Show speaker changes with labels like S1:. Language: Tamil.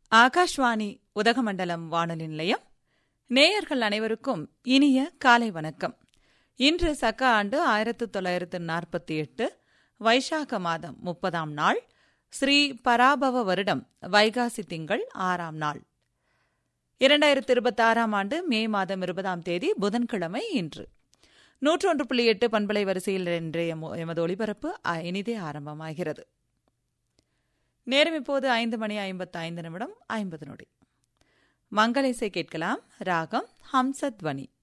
S1: ஆகாஷ்வாணி உதகமண்டலம் வானொலி நிலையம் நேயர்கள் அனைவருக்கும் இனிய காலை வணக்கம் இன்று சக்க ஆண்டு ஆயிரத்து தொள்ளாயிரத்து நாற்பத்தி எட்டு வைசாக மாதம் முப்பதாம் நாள் ஸ்ரீ பராபவ வருடம் வைகாசி திங்கள் ஆறாம் நாள் இரண்டாயிரத்து இருபத்தாறாம் ஆண்டு மே மாதம் இருபதாம் தேதி புதன்கிழமை இன்று நூற்றொன்று புள்ளி எட்டு பண்பலை வரிசையில் இன்றைய மு- எமது ஒளிபரப்பு அ- இனிதே ஆரம்பமாகிறது நேரம் இப்போது ஐந்து மணி ஐம்பத்து ஐந்து நிமிடம் ஐம்பது நொடி மங்கள இசை கேட்கலாம் ராகம் ஹம்சத்வனி